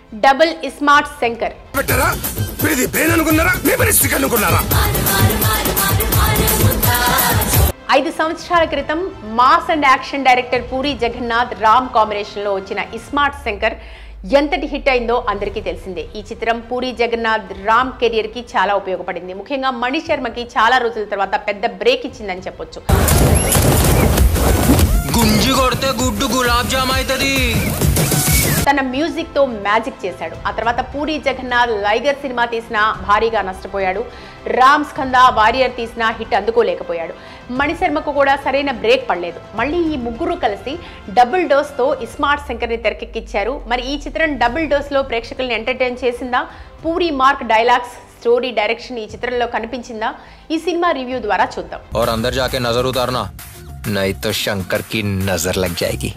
Double smart Shankar పెట్టారా మీది brain అనుకున్నారా పేపర్ స్టిక్ అనుకున్నారా ఐదు సంవత్సరాల క్రితం mass and action director Puri Jagannath Ram combination లో వచ్చిన ఇస్మార్ట్ శంకర్ ఎంతటి హిట్ అయిందో అందరికీ తెలిసిందే ఈ చిత్రం పూరి జగన్నాథ్ రామ్ కెరియర్ కి చాలా ఉపయోగపడింది ముఖ్యంగా మణి శర్మకి చాలా రోజుల తర్వాత పెద్ద బ్రేక్ ఇచ్చిందని చెప్పొచ్చు గుంజి కొడితే గుడ్డు గులాబ్ జామ్ అవుతుంది తన మ్యూజిక్ తో మ్యాజిక్ చేశాడు ఆ తర్వాత పూరి జగన్నాథ్ లైగర్ సినిమా తీసినా భారీగా నష్టపోయాడు రామ్ స్కంద వారియర్ తీసిన హిట్ అందుకోలేకపోయాడు మణిశర్మకు కూడా సరైన బ్రేక్ పడలేదు మళ్ళీ ఈ ముగ్గురు కలిసి డబుల్ డోస్ తో ఇస్మార్ట్ శంకర్ ని తెరకెక్కించారు మరి ఈ చిత్రం డబుల్ డోస్ లో ప్రేక్షకుల్ని ఎంటర్టైన్ చేసిందా Puri mark dialogues story direction ఈ చిత్రంలో కనిపించిందా ఈ సినిమా రివ్యూ ద్వారా చూద్దాం और अंदर जाके नजर उतारना नहीं तो शंकर की नजर लग जाएगी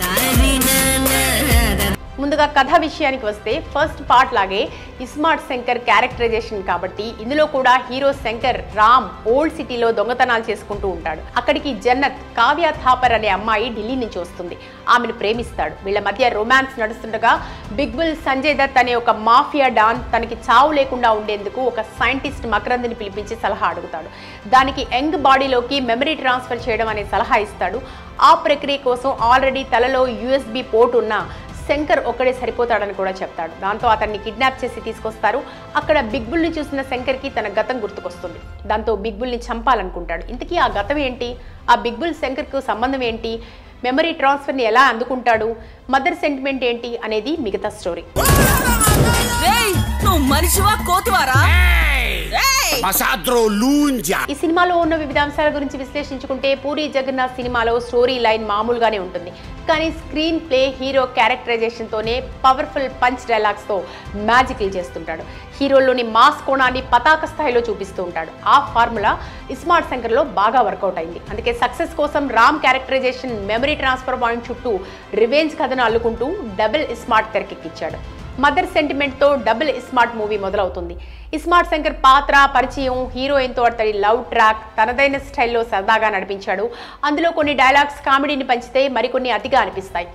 ముందుగా కథ విషయానికి వస్తే ఫస్ట్ పార్ట్ లాగే ఇస్మార్ట్ శంకర్ క్యారెక్టరైజేషన్ కాబట్టి ఇందులో కూడా హీరో శంకర్ రామ్ ఓల్డ్ సిటీలో దొంగతనాలు చేసుకుంటూ ఉంటాడు అక్కడికి జన్నత్ కావ్య థాపర్ అనే అమ్మాయి ఢిల్లీ నుంచి వస్తుంది ఆమెను ప్రేమిస్తాడు వీళ్ళ మధ్య రొమాన్స్ నడుస్తుండగా బిగ్ బుల్ సంజయ్ దత్ అనే ఒక మాఫియా డాన్ తనకి చావు లేకుండా ఉండేందుకు ఒక సైంటిస్ట్ మకరంద్ని పిలిపించి సలహా అడుగుతాడు దానికి యంగ్ బాడీలోకి మెమరీ ట్రాన్స్ఫర్ చేయడం అనే సలహా ఇస్తాడు ఆ ప్రక్రియ కోసం ఆల్రెడీ తలలో యూఎస్బి పోర్ట్ ఉన్న శంకర్ ఒక్కడే సరిపోతాడని కూడా చెప్తాడు దాంతో అతన్ని కిడ్నాప్ చేసి తీసుకొస్తారు అక్కడ బిగ్ బుల్ని చూసిన శంకర్కి తన గతం గుర్తుకొస్తుంది దాంతో బిగ్ బుల్ని చంపాలనుకుంటాడు ఇంతకీ ఆ గతం ఏంటి ఆ బిగ్ బుల్ శంకర్కు సంబంధం ఏంటి మెమరీ ట్రాన్స్ఫర్ని ఎలా అందుకుంటాడు మదర్ సెంటిమెంట్ ఏంటి అనేది మిగతా స్టోరీ రేయ్ నువ్వు మనిషివా కోతివారా ఏయ్! అసాద్రో లూంజా ఈ సినిమాలో ఉన్న వివిధ అంశాల గురించి విశ్లేషించుకుంటే పూరి జగన్నాథ్ సినిమాలో స్టోరీ లైన్ మామూలుగానే ఉంటుంది కానీ స్క్రీన్ ప్లే హీరో క్యారెక్టరైజేషన్ తోనే పవర్ఫుల్ పంచ్ డైలాగ్స్ తో మ్యాజిక్లు చేస్తుంటాడు హీరోలోని మాస్ కోణాన్ని పతాక స్థాయిలో చూపిస్తూ ఉంటాడు ఆ ఫార్ములా ఇస్మార్ట్ శంకర్ లో బాగా వర్కౌట్ అయింది అందుకే సక్సెస్ కోసం Ram characterization memory transfer point చుట్టూ రివెంజ్ కథను అల్లుకుంటూ డబుల్ ఇస్మార్ట్ తెరకెక్కించాడు మదర్ సెంటిమెంట్ తో డబుల్ ఇస్మార్ట్ మూవీ మొదలవుతుంది ఇస్మార్ట్ శంకర్ పాత్ర పరిచయం హీరోయిన్ తో అతడి లవ్ ట్రాక్ తనదైన స్టైల్లో సరదాగా నడిపించాడు అందులో కొన్ని డైలాగ్స్ కామెడీని పంచితే మరికొన్ని అతిగా అనిపిస్తాయి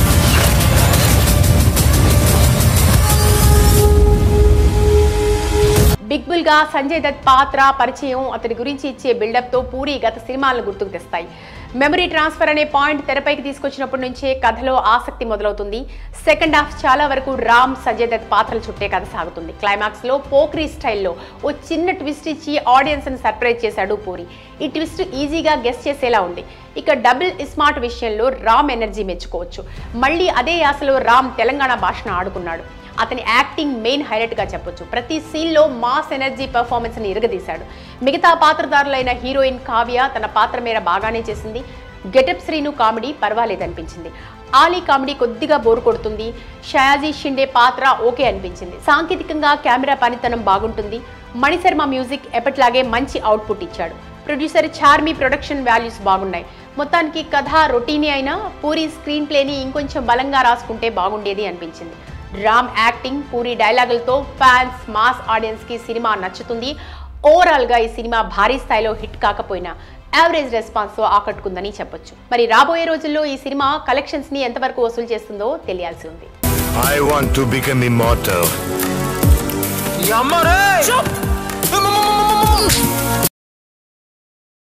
బిగ్ బుల్ గా సంజయ్ దత్ పాత్ర పరిచయం అతని గురించి ఇచ్చే బిల్డప్ తో పూరి గత సినిమాలను గుర్తుకు తెస్తాయి మెమరీ ట్రాన్స్ఫర్ అనే పాయింట్ తెరపైకి తీసుకొచ్చినప్పటి నుంచే కథలో ఆసక్తి మొదలవుతుంది సెకండ్ హాఫ్ చాలా వరకు రామ్ సంజయ్ దత్ పాత్రలు చుట్టే కథ సాగుతుంది క్లైమాక్స్ లో పోక్రీ స్టైల్లో ఓ చిన్న ట్విస్ట్ ఇచ్చి ఆడియన్స్ ని సర్ప్రైజ్ చేశాడు పూరి ఈ ట్విస్ట్ ఈజీగా గెస్ చేసేలా ఉంది ఇక డబుల్ స్మార్ట్ విషయంలో రామ్ ఎనర్జీ మెచ్చుకోవచ్చు మళ్ళీ అదే యాసలో రామ్ తెలంగాణ భాషను ఆడుకున్నాడు అతని యాక్టింగ్ మెయిన్ హైలైట్ గా చెప్పొచ్చు ప్రతి సీన్ లో మాస్ ఎనర్జీ పర్ఫార్మెన్స్ ని ఇరగదీశాడు మిగతా పాత్రధారులైన హీరోయిన్ కావ్య తన పాత్ర మేర బాగానే చేసింది గెటప్ శ్రీను కామెడీ పర్వాలేదనిపించింది ఆలీ కామెడీ కొద్దిగా బోరు కొడుతుంది షయాజీ షిండే పాత్ర ఓకే అనిపించింది సాంకేతికంగా కెమెరా పనితనం బాగుంటుంది మణిశర్మ మ్యూజిక్ ఎప్పట్లాగే మంచి అవుట్పుట్ ఇచ్చాడు ప్రొడ్యూసర్ చార్మి ప్రొడక్షన్ వాల్యూస్ బాగున్నాయి మొత్తానికి కథ రొటీనే అయినా పూరి స్క్రీన్ ప్లేని ఇంకొంచెం బలంగా రాసుకుంటే బాగుండేది అనిపించింది రామ్ యాక్టింగ్ పూరి డైలాగులతో ఫ్యాన్స్ మాస్ ఆడియన్స్ కి సినిమా నచ్చుతుంది ఓవరాల్ గా ఈ సినిమా భారీ స్థాయిలో హిట్ కాకపోయినా యావరేజ్ రెస్పాన్స్ తో ఆకట్టుకుందని చెప్పొచ్చు మరి రాబోయే రోజుల్లో ఈ సినిమా కలెక్షన్స్ ని ఎంతవరకు వసూలు చేస్తుందో తెలియాల్సి ఉంది I want to become immortal యమ్మ రే!